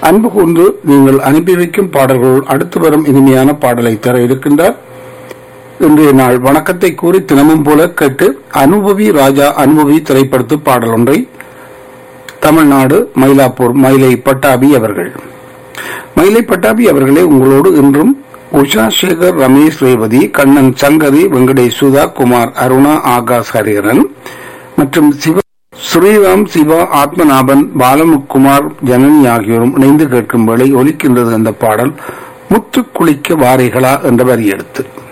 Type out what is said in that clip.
அன்பு கூர்ந்து நீங்கள் அனுப்பி வைக்கும் பாடல்கள் அடுத்து வரும் இனிமையான பாடலை தர இருக்கின்றார் இன்றைய நாள் வணக்கத்தை கூறி தினமும் போல கேட்டு அனுபவி ராஜா அனுபவி திரைப்படத்து பாடல் ஒன்றை தமிழ்நாடு மயிலாப்பூர் மயிலை பட்டாபி அவர்கள் மயிலை பட்டாபி அவர்களே உங்களோடு இன்றும் உஷா சேகர் ரமேஷ் ரேவதி கண்ணன் சங்கரி வெங்கடேஷ் சுதா குமார் அருணா ஆகாஷ் ஹரிஹரன் மற்றும் சிவ ஸ்ரீராம் சிவா ஆத்மநாபன் பாலமுக்குமார் ஜனனி ஆகியோரும் இணைந்து கேட்கும் வேளை ஒலிக்கின்றது அந்த பாடல் முத்து குளிக்க வாரைகளா என்ற வரி எடுத்து